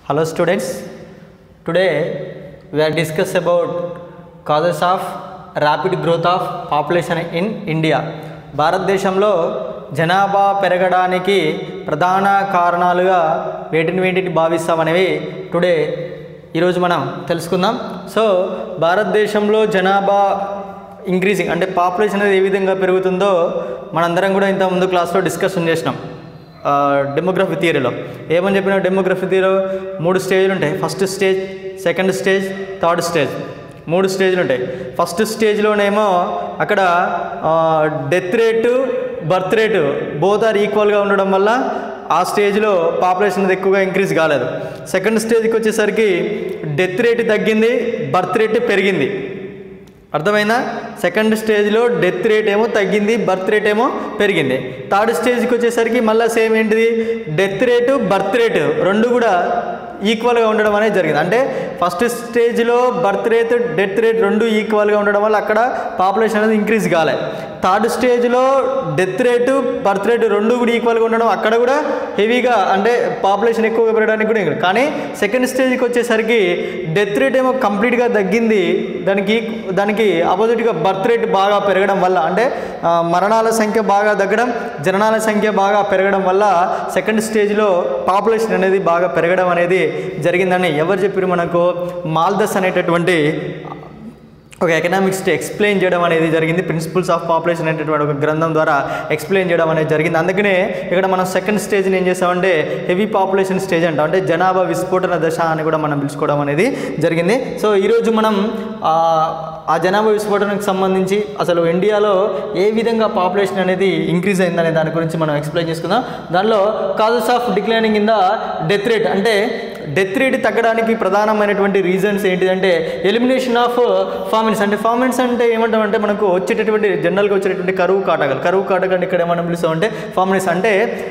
Hello students. Today we are discuss about causes of rapid growth of population in India. భారతదేశంలో జనాభా పెరగడానికి ప్రధాన కారణాలుగా వేటిని వేటిని భావిస్తామనేవి టుడే ఈరోజు మనం తెలుసుకుందాం సో భారతదేశంలో జనాభా ఇంక్రీజింగ్ అంటే పాపులేషన్ అనేది ఏ విధంగా పెరుగుతుందో మనందరం కూడా ఇంత ముందు క్లాస్లో డిస్కషన్ చేసినాం డెమోగ్రఫీ థియరీలో ఏమని చెప్పిన డెమోగ్రఫీ థియరీలో మూడు స్టేజ్లు ఉంటాయి first stage second stage third stage మూడు స్టేజ్లు ఉంటాయి ఫస్ట్ స్టేజ్లోనేమో అక్కడ death rate birth rate both are ఈక్వల్గా ఉండడం వల్ల ఆ స్టేజ్లో పాపులేషన్ అనేది ఎక్కువగా ఇంక్రీజ్ కాలేదు సెకండ్ స్టేజ్కి వచ్చేసరికి డెత్ రేటు తగ్గింది బర్త్ రేటు పెరిగింది అర్థమైందా సెకండ్ స్టేజ్లో డెత్ రేట్ ఏమో తగ్గింది బర్త్ రేట్ ఏమో పెరిగింది థర్డ్ స్టేజ్కి వచ్చేసరికి మళ్ళీ సేమ్ ఏంటిది డెత్ రేటు బర్త్ రేటు రెండు కూడా ఈక్వల్గా ఉండడం అనేది జరిగింది అంటే ఫస్ట్ స్టేజ్లో బర్త్ రేట్ డెత్ రేట్ రెండు ఈక్వల్గా ఉండడం వల్ల అక్కడ పాపులేషన్ అనేది ఇంక్రీజ్ కాలే థర్డ్ స్టేజ్లో డెత్ రేటు బర్త్ రేటు రెండు కూడా ఈక్వల్గా ఉండడం అక్కడ కూడా హెవీగా అంటే పాపులేషన్ ఎక్కువగా పెరగడానికి కూడా ఇంకా కానీ సెకండ్ స్టేజ్కి వచ్చేసరికి డెత్ రేట్ ఏమో కంప్లీట్గా తగ్గింది దానికి దానికి ఆపోజిట్గా బర్త్ రేట్ బాగా పెరగడం వల్ల అంటే ఆ, మరణాల సంఖ్య బాగా తగ్గడం జననాల సంఖ్య బాగా పెరగడం వల్ల సెకండ్ స్టేజ్లో పాపులేషన్ అనేది బాగా పెరగడం అనేది జరిగిందని ఎవరు చెప్పారు మనకు మాల్దస్ అనేటటువంటి ఒక ఎకనామిక్స్ ఎక్స్ప్లెయిన్ చేయడం అనేది జరిగింది ప్రిన్సిపల్స్ ఆఫ్ పాపులేషన్ అనేటటువంటి ఒక గ్రంథం ద్వారా ఎక్స్ప్లెయిన్ చేయడం అనేది జరిగింది అందుకనే ఇక్కడ మనం సెకండ్ స్టేజ్ని ఏం చేసామంటే హెవీ పాపులేషన్ స్టేజ్ అంటాం అంటే జనాభా విస్ఫోటన దశ అని కూడా మనం పిలుచుకోవడం అనేది జరిగింది సో ఈరోజు మనం ఆ, ఆ జనాభా విస్ఫోటనకు సంబంధించి అసలు ఇండియాలో ఏ విధంగా పాపులేషన్ అనేది ఇంక్రీజ్ అయిందనే దాని గురించి మనం ఎక్స్ప్లెయిన్ చేసుకుందాం దానిలో causes of declining in the death rate అంటే డెత్ రేట్ తగ్గడానికి ప్రధానమైనటువంటి రీజన్స్ ఏంటిదంటే ఎలిమినేషన్ ఆఫ్ ఫార్మిన్స్ అంటే ఫార్మిన్స్ అంటే ఏమంటామంటే మనకు వచ్చేటటువంటి జనరల్గా వచ్చేటటువంటి కరువు కాటకాలు కరువు కాటకాలు ఇక్కడ ఏమన్నా పిలుస్తామంటే ఫార్మిన్స్ అంటే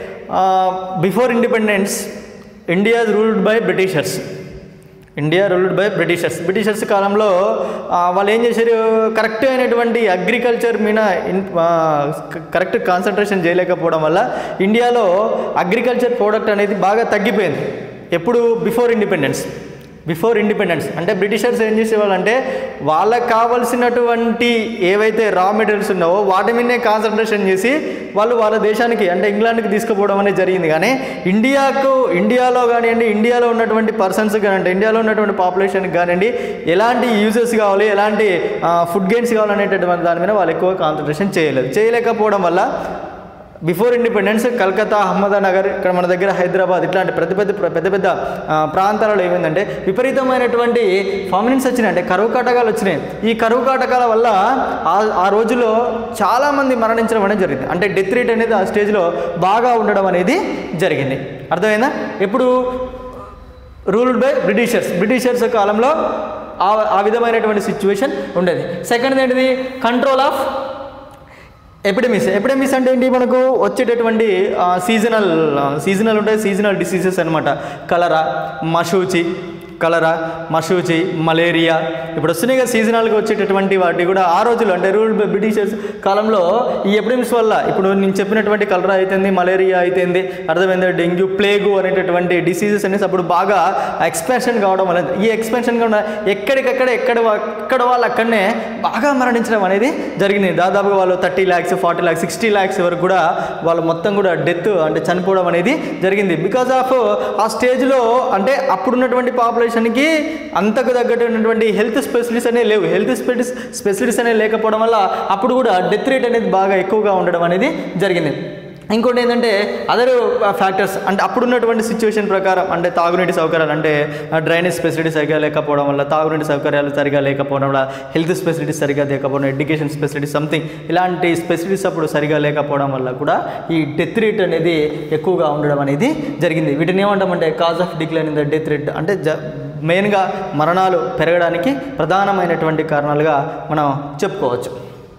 before independence India ruled by Britishers India ruled by Britishers Britishers కాలంలో ఆ, వాళ్ళు ఏం చేశారు కరెక్ట్ అయినటువంటి అగ్రికల్చర్ మీద ఇన్ కరెక్ట్ కాన్సన్ట్రేషన్ చేయలేకపోవడం వల్ల ఇండియాలో అగ్రికల్చర్ ప్రోడక్ట్ అనేది బాగా తగ్గిపోయింది ఎప్పుడు బిఫోర్ ఇండిపెండెన్స్ బిఫోర్ ఇండిపెండెన్స్ అంటే బ్రిటిషర్స్ ఏం చేసేవాళ్ళంటే వాళ్ళకి కావలసినటువంటి ఏవైతే రా మెటీరియల్స్ ఉన్నావో వాటి మీదనే కాన్సన్ట్రేషన్ చేసి వాళ్ళు వాళ్ళ దేశానికి అంటే ఇంగ్లాండ్కి తీసుకుపోవడం అనేది జరిగింది కానీ ఇండియాకు ఇండియాలో కానివ్వండి ఇండియాలో ఉన్నటువంటి పర్సన్స్ కానివ్వండి ఇండియాలో ఉన్నటువంటి పాపులేషన్కి కానివ్వండి ఎలాంటి యూజెస్ కావాలి ఎలాంటి ఫుడ్ గెయిన్స్ కావాలనేటటువంటి దాని మీద వాళ్ళు ఎక్కువ కాన్సన్ట్రేషన్ చేయలేదు చేయలేకపోవడం వల్ల బిఫోర్ ఇండిపెండెన్స్ కలకత్తా అహ్మదానగర్ ఇక్కడ మన దగ్గర హైదరాబాద్ ఇట్లాంటి పెద్ద పెద్ద పెద్ద పెద్ద ఆ, ప్రాంతాలలో ఏమైందంటే విపరీతమైనటువంటి ఫామినెన్స్ వచ్చినాయి అంటే కరువు కాటకాలు వచ్చినాయి ఈ కరువు కాటకాల వల్ల ఆ ఆ రోజుల్లో చాలామంది మరణించడం అనేది జరిగింది అంటే డెత్ రేట్ అనేది ఆ స్టేజ్లో బాగా ఉండడం అనేది జరిగింది అర్థమైందా ఇప్పుడు రూల్డ్ బై బ్రిటిషర్స్ బ్రిటిషర్స్ కాలంలో ఆ ఆ విధమైనటువంటి సిచ్యువేషన్ ఉండేది సెకండ్ ఏంటిది కంట్రోల్ ఆఫ్ ఎపిడమిక్స్ ఎపిడమిక్స్ అంటే ఏంటి మనకు వచ్చేటటువంటి సీజనల్ సీజనల్ ఉంటాయి సీజనల్ డిసీజెస్ అనమాట కలరా మషూచి కలరా మషూచి మలేరియా ఇప్పుడు వస్తున్నాయి కదా సీజనల్గా వచ్చేటటువంటి వాటి కూడా ఆ రోజుల్లో అంటే రూల్ బ్రిటిషర్స్ కాలంలో ఈ ఎపిడమిక్స్ వల్ల ఇప్పుడు నేను చెప్పినటువంటి కలరా అయితేంది మలేరియా అయితేంది అర్థమైంది డెంగ్యూ ప్లేగు అనేటటువంటి డిసీజెస్ అనేసి అప్పుడు బాగా ఎక్స్పెన్షన్ కావడం అనేది ఈ ఎక్స్పెన్షన్ కూడా ఎక్కడికక్కడ ఎక్కడ వా- ఎక్కడ వాళ్ళు అక్కడనే బాగా మరణించడం అనేది జరిగింది దాదాపుగా వాళ్ళు thirty lakhs forty lakhs sixty lakhs వరకు కూడా వాళ్ళు మొత్తం కూడా డెత్ అంటే చనిపోవడం అనేది జరిగింది బికాజ్ ఆఫ్ ఆ స్టేజ్లో అంటే అప్పుడున్నటువంటి పాపులేషన్కి అంతకు తగ్గట్టున్నటువంటి హెల్త్ స్పెషలిస్ట్ అనేవి లేవు హెల్త్ స్పెషలిస్ట్ స్పెషలిస్ట్ అనేవి లేకపోవడం వల్ల అప్పుడు కూడా డెత్ రేట్ అనేది బాగా ఎక్కువగా ఉండడం అనేది జరిగింది ఇంకోటి ఏంటంటే అదర్ ఫ్యాక్టర్స్ అంటే అప్పుడున్నటువంటి సిచ్యువేషన్ ప్రకారం అంటే తాగునీటి సౌకర్యాలు అంటే డ్రైనేజ్ ఫెసిలిటీ సరిగా లేకపోవడం వల్ల తాగునీటి సౌకర్యాలు సరిగా లేకపోవడం వల్ల హెల్త్ ఫెసిలిటీస్ సరిగా లేకపోవడం ఎడ్యుకేషన్ ఫెసిలిటీస్ సంథింగ్ ఇలాంటి ఫెసిలిటీస్ అప్పుడు సరిగా లేకపోవడం వల్ల కూడా ఈ డెత్ రేట్ అనేది ఎక్కువగా ఉండడం అనేది జరిగింది వీటిని ఏమంటామంటే cause of decline in the death rate అంటే జ మెయిన్గా మరణాలు పెరగడానికి ప్రధానమైనటువంటి కారణాలుగా మనం చెప్పుకోవచ్చు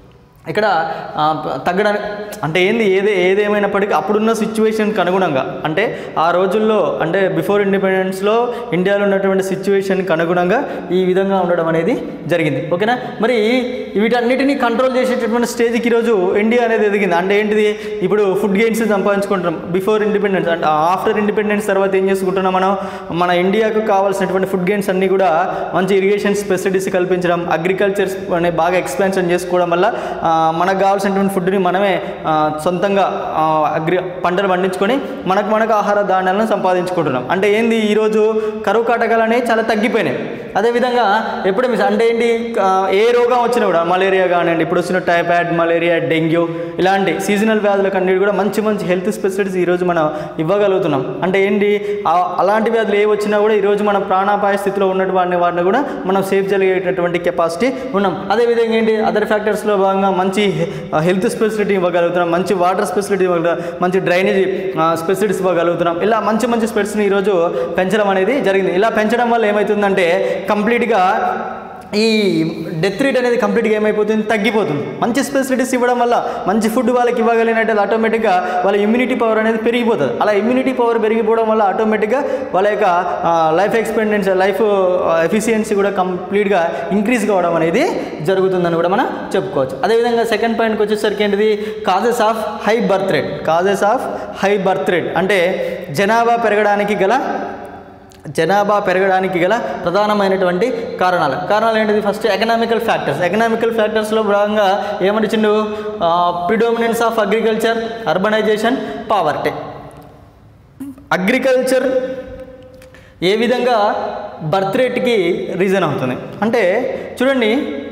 ఇక్కడ ఆ, తగ్గడానికి అంటే ఏంది ఏది ఏదేమైనప్పటికీ అప్పుడున్న సిచ్యువేషన్కి అనుగుణంగా అంటే ఆ రోజుల్లో అంటే బిఫోర్ ఇండిపెండెన్స్లో ఇండియాలో ఉన్నటువంటి సిచ్యువేషన్కి అనుగుణంగా ఈ విధంగా ఉండడం అనేది జరిగింది ఓకేనా మరి వీటన్నిటిని కంట్రోల్ చేసేటటువంటి స్టేజ్కి ఈరోజు ఇండియా అనేది ఎదిగింది అంటే ఏంటిది ఇప్పుడు ఫుడ్ గెయిన్స్ సంపాదించుకుంటున్నాం బిఫోర్ ఇండిపెండెన్స్ అంటే ఆఫ్టర్ ఇండిపెండెన్స్ తర్వాత ఏం చేసుకుంటున్నాం మనం మన ఇండియాకు కావాల్సినటువంటి ఫుడ్ గెయిన్స్ అన్నీ కూడా మంచి ఇరిగేషన్ ఫెసిలిటీస్ కల్పించడం అగ్రికల్చర్ అనే బాగా ఎక్స్పాన్షన్ చేసుకోవడం వల్ల ఆ, మనకు కావాల్సినటువంటి ఫుడ్ని మనమే ఆ, సొంతంగా ఆ, అగ్రి పంటలు పండించుకొని మనకు మనకు ఆహార ధాన్యాలను సంపాదించుకుంటున్నాం అంటే ఏంది ఈరోజు కరువు కాటకాలు అనేవి చాలా తగ్గిపోయినాయి అదేవిధంగా ఎప్పుడు మిస్ అంటే ఏంటి ఆ, ఏ రోగం వచ్చినా కూడా మలేరియా కానివ్వండి ఇప్పుడు వచ్చిన టైఫాయిడ్ మలేరియా డెంగ్యూ ఇలాంటి సీజనల్ వ్యాధులకు అన్నిటి కూడా మంచి మంచి హెల్త్ ఫెసిలిటీస్ ఈరోజు మనం ఇవ్వగలుగుతున్నాం అంటే ఏంటి ఆ- అలాంటి వ్యాధులు ఏ వచ్చినా కూడా ఈరోజు మనం ప్రాణాపాయ స్థితిలో ఉన్నటువంటి వాటిని కూడా మనం సేవ్ చేయగలిగేటటువంటి కెపాసిటీ ఉన్నాం అదేవిధంగా ఏంటి అదర్ ఫ్యాక్టర్స్లో భాగంగా మంచి హెల్త్ ఫెసిలిటీ ఇవ్వగలుగుతున్నాం మంచి వాటర్ ఫెసిలిటీ ఇవ్వగలుగుతాం మంచి డ్రైనేజీ ఫెసిలిటీస్ ఇవ్వగలుగుతున్నాం ఇలా మంచి మంచి స్పెట్స్ని ఈరోజు పెంచడం అనేది జరిగింది ఇలా పెంచడం వల్ల ఏమవుతుందంటే కంప్లీట్గా ఈ డెత్ రేట్ అనేది కంప్లీట్గా ఏమైపోతుంది తగ్గిపోతుంది మంచి ఫెసిలిటీస్ ఇవ్వడం వల్ల మంచి ఫుడ్ వాళ్ళకి ఇవ్వగలిగినట్టు ఆటోమేటిక్గా వాళ్ళ ఇమ్యూనిటీ పవర్ అనేది పెరిగిపోతుంది అలా ఇమ్యూనిటీ పవర్ పెరిగిపోవడం వల్ల ఆటోమేటిక్గా వాళ్ళ యొక్క లైఫ్ ఎక్స్పెండెన్స్ లైఫ్ ఎఫిషియన్సీ కూడా కంప్లీట్గా ఇంక్రీజ్ కావడం అనేది జరుగుతుందని కూడా మనం చెప్పుకోవచ్చు అదేవిధంగా సెకండ్ పాయింట్కి వచ్చేసరికి ఏంటిది causes of high birth rate causes of high birth rate అంటే జనాభా పెరగడానికి గల జనాభా పెరగడానికి గల ప్రధానమైనటువంటి కారణాలు కారణాలు ఏంటిది ఫస్ట్ ఎకనామికల్ ఫ్యాక్టర్స్ ఎకనామికల్ ఫ్యాక్టర్స్లో భాగంగా ఏమంటే చిన్న predominance of agriculture urbanisation poverty agriculture ఏ విధంగా బర్త్ రేట్కి రీజన్ అవుతుంది అంటే చూడండి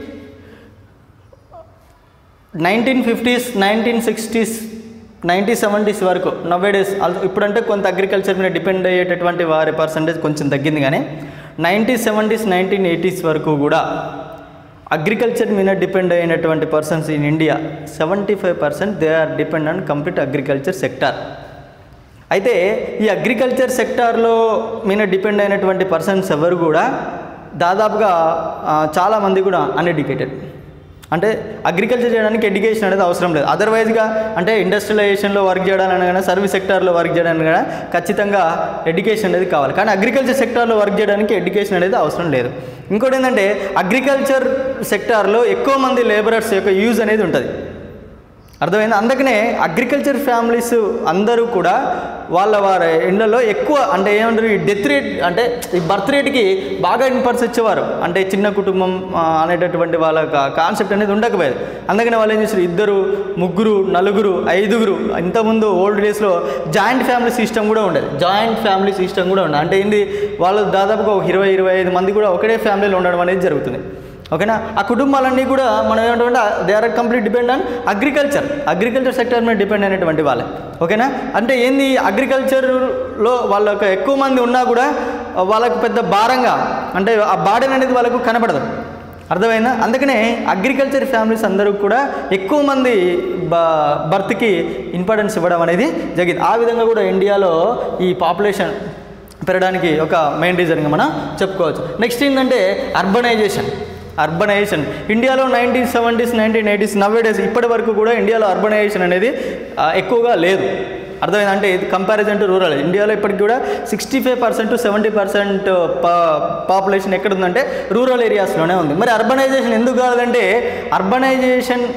nineteen fifties nineteen sixties ninety seventies వరకు నవ్వే డేస్ ఇప్పుడంటే కొంత అగ్రికల్చర్ మీద డిపెండ్ అయ్యేటటువంటి వారి పర్సంటేజ్ కొంచెం తగ్గింది కానీ నైన్టీ సెవెంటీస్ నైన్టీన్ ఎయిటీస్ వరకు కూడా అగ్రికల్చర్ మీద డిపెండ్ అయినటువంటి persons in India seventy five percent they are depend on complete agriculture sector అయితే ఈ అగ్రికల్చర్ సెక్టార్లో మీద డిపెండ్ అయినటువంటి పర్సన్స్ ఎవరు కూడా దాదాపుగా ఆ, చాలామంది కూడా అన్ఎడ్యుకేటెడ్ అంటే అగ్రికల్చర్ చేయడానికి ఎడ్యుకేషన్ అనేది అవసరం లేదు అదర్వైజ్గా అంటే ఇండస్ట్రియలైజేషన్లో వర్క్ చేయడానికి కానీ సర్వీస్ సెక్టార్లో వర్క్ చేయడానికి కానీ ఖచ్చితంగా ఎడ్యుకేషన్ అనేది కావాలి కానీ అగ్రికల్చర్ సెక్టార్లో వర్క్ చేయడానికి ఎడ్యుకేషన్ అనేది అవసరం లేదు ఇంకోటి ఏంటంటే అగ్రికల్చర్ సెక్టార్లో ఎక్కువ మంది లేబరర్స్ యొక్క యూజ్ అనేది ఉంటుంది అర్థమైంది అందుకనే అగ్రికల్చర్ ఫ్యామిలీస్ అందరూ కూడా వాళ్ళ వారి ఇళ్ళలో ఎక్కువ అంటే ఏమంటారు ఈ డెత్ రేట్ అంటే ఈ బర్త్ రేట్కి బాగా ఇంపార్టెన్స్ ఇచ్చేవారు అంటే చిన్న కుటుంబం ఆ, అనేటటువంటి వాళ్ళ కాన్సెప్ట్ అనేది ఉండకపోయేది అందుకని వాళ్ళు ఏం చేశారు ఇద్దరు ముగ్గురు నలుగురు ఐదుగురు ఇంతకుముందు ఓల్డ్ డేస్లో జాయింట్ ఫ్యామిలీ సిస్టమ్ కూడా ఉండేది జాయింట్ ఫ్యామిలీ సిస్టమ్ కూడా ఉండేది అంటే ఏంది వాళ్ళు దాదాపుగా ఒక ఇరవై ఇరవై ఐదు మంది కూడా ఒకటే ఫ్యామిలీలో ఉండడం అనేది జరుగుతుంది ఓకేనా ఆ కుటుంబాలన్నీ కూడా మనం ఏమంటామంటే they are complete depend on agriculture agriculture sector మీద డిపెండ్ అయినటువంటి వాళ్ళే ఓకేనా అంటే ఏంది అగ్రికల్చర్లో వాళ్ళకి ఎక్కువ మంది ఉన్నా కూడా వాళ్ళకు పెద్ద భారంగా అంటే ఆ బాడెన్ అనేది వాళ్ళకు కనపడదు అర్థమైందా అందుకనే అగ్రికల్చర్ ఫ్యామిలీస్ అందరూ కూడా ఎక్కువ మంది బ బర్త్కి ఇంపార్టెన్స్ ఇవ్వడం అనేది జరిగింది ఆ విధంగా కూడా ఇండియాలో ఈ పాపులేషన్ పెరగడానికి ఒక మెయిన్ రీజన్గా మనం చెప్పుకోవచ్చు నెక్స్ట్ ఏంటంటే అర్బనైజేషన్ అర్బనైజేషన్ ఇండియాలో nineteen seventies nineteen eighties nowadays ఇప్పటి వరకు కూడా ఇండియాలో అర్బనైజేషన్ అనేది ఆ, ఎక్కువగా లేదు అర్థమైంది అంటే ఇది కంపారిజన్ టు రూరల్ ఇండియాలో ఇప్పటికి కూడా sixty five percent to seventy percent population ఎక్కడ ఉందంటే రూరల్ ఏరియాస్లోనే ఉంది మరి అర్బనైజేషన్ ఎందుకు కావాలంటే అర్బనైజేషన్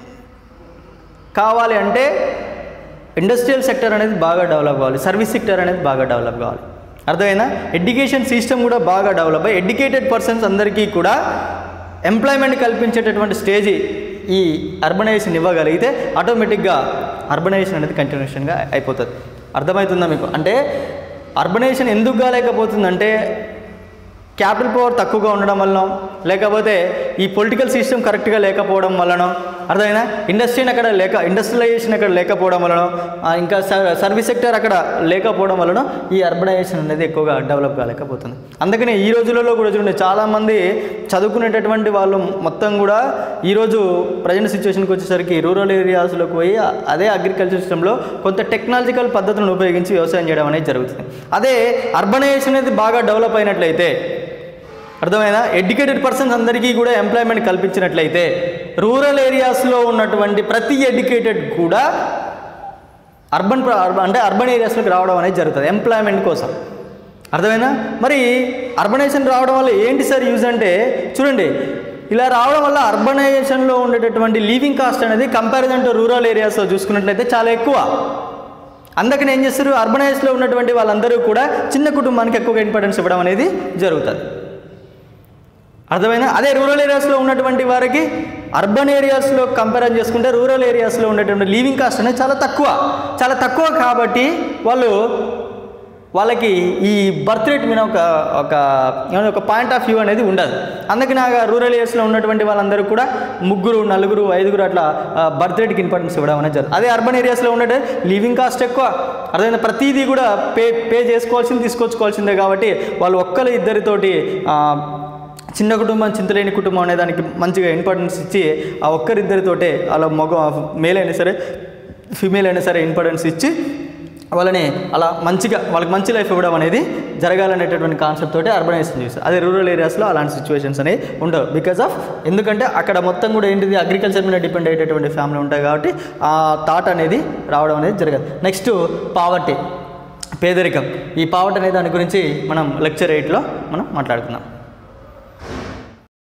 కావాలి అంటే ఇండస్ట్రియల్ సెక్టర్ అనేది బాగా డెవలప్ కావాలి సర్వీస్ సెక్టర్ అనేది బాగా డెవలప్ కావాలి అర్థమైందా ఎడ్యుకేషన్ సిస్టమ్ కూడా బాగా డెవలప్ అయ్యి ఎడ్యుకేటెడ్ పర్సన్స్ అందరికీ కూడా ఎంప్లాయ్మెంట్ కల్పించేటటువంటి స్టేజ్ ఈ అర్బనైజేషన్ ఇవ్వగలిగితే ఆటోమేటిక్గా అర్బనైజేషన్ అనేది కంటిన్యూషన్గా అయిపోతుంది అర్థమవుతుందా మీకు అంటే అర్బనైజేషన్ ఎందుకు కాలేకపోతుందంటే క్యాపిటల్ పవర్ తక్కువగా ఉండడం వలన లేకపోతే ఈ పొలిటికల్ సిస్టమ్ కరెక్ట్గా లేకపోవడం వలన అర్థమైనా ఇండస్ట్రీ అక్కడ లేక ఇండస్ట్రియలైజేషన్ అక్కడ లేకపోవడం వలన ఆ, ఇంకా సర్- సర్వీస్ సెక్టర్ అక్కడ లేకపోవడం వలన ఈ అర్బనైజేషన్ అనేది ఎక్కువగా డెవలప్ కాలేకపోతుంది అందుకని ఈ రోజులలో కూడా చూడండి చాలామంది చదువుకునేటటువంటి వాళ్ళు మొత్తం కూడా ఈరోజు ప్రజెంట్ సిచ్యువేషన్కి వచ్చేసరికి రూరల్ ఏరియాస్లోకి పోయి అదే అగ్రికల్చర్ సిస్టంలో కొంత టెక్నాలజికల్ పద్ధతులను ఉపయోగించి వ్యవసాయం చేయడం అనేది జరుగుతుంది అదే అర్బనైజేషన్ అనేది బాగా డెవలప్ అయినట్లయితే అర్థమైనా ఎడ్యుకేటెడ్ పర్సన్స్ అందరికీ కూడా ఎంప్లాయ్మెంట్ కల్పించినట్లయితే రూరల్ ఏరియాస్లో ఉన్నటువంటి ప్రతి ఎడ్యుకేటెడ్ కూడా అర్బన్ ప్ర- అర్బన్ అంటే అర్బన్ ఏరియాస్లోకి రావడం అనేది జరుగుతుంది ఎంప్లాయ్మెంట్ కోసం అర్థమైనా మరి అర్బనైజేషన్ రావడం వల్ల ఏంటి సార్ యూజ్ అంటే చూడండి ఇలా రావడం వల్ల అర్బనైజేషన్లో ఉండేటటువంటి లివింగ్ కాస్ట్ అనేది కంపారిజన్ టు రూరల్ ఏరియాస్లో చూసుకున్నట్లయితే చాలా ఎక్కువ అందుకని ఏం చేస్తారు అర్బనైజ్లో ఉన్నటువంటి వాళ్ళందరూ కూడా చిన్న కుటుంబానికి ఎక్కువగా ఇంపార్టెన్స్ ఇవ్వడం అనేది జరుగుతుంది అర్థమైనా అదే రూరల్ ఏరియాస్లో ఉన్నటువంటి వారికి అర్బన్ ఏరియాస్లో కంపేర్ చేసుకుంటే రూరల్ ఏరియాస్లో ఉండేటువంటి లీవింగ్ కాస్ట్ అనేది చాలా తక్కువ చాలా తక్కువ కాబట్టి వాళ్ళు వాళ్ళకి ఈ బర్త్ రేట్ మీద ఒక ఒక ఏమైనా ఒక పాయింట్ ఆఫ్ వ్యూ అనేది ఉండదు అందుకని ఆ రూరల్ ఏరియాస్లో ఉన్నటువంటి వాళ్ళందరూ కూడా ముగ్గురు నలుగురు ఐదుగురు అట్లా బర్త్ రేట్కి ఇంపార్టెన్స్ ఇవ్వడం అనేది జరుగుతుంది అదే అర్బన్ ఏరియాస్లో ఉండే లివింగ్ కాస్ట్ ఎక్కువ అర్థమైంది ప్రతిదీ కూడా పే పే చేసుకోవాల్సింది తీసుకొచ్చుకోవాల్సిందే కాబట్టి వాళ్ళు ఒక్కరు ఇద్దరితోటి ఆ, చిన్న కుటుంబం చింతలేని కుటుంబం అనే దానికి మంచిగా ఇంపార్టెన్స్ ఇచ్చి ఆ ఒక్కరిద్దరితోటే అలా మగ మేల్ అయినా సరే ఫీమేల్ అయినా సరే ఇంపార్టెన్స్ ఇచ్చి వాళ్ళని అలా మంచిగా వాళ్ళకి మంచి లైఫ్ ఇవ్వడం అనేది జరగాలనేటటువంటి కాన్సెప్ట్ తోటి అర్బనైజేషన్ చేస్తారు అదే రూరల్ ఏరియాస్లో అలాంటి సిచ్యువేషన్స్ అనేవి ఉండవు బికాస్ ఆఫ్ ఎందుకంటే అక్కడ మొత్తం కూడా ఏంటిది అగ్రికల్చర్ మీద డిపెండ్ అయ్యేటటువంటి ఫ్యామిలీ ఉంటాయి కాబట్టి ఆ థాట్ అనేది రావడం అనేది జరగదు నెక్స్ట్ పావర్టీ పేదరికం ఈ పావర్టీ అనే దాని గురించి మనం లెక్చర్ ఎయిట్లో మనం మాట్లాడుకుందాం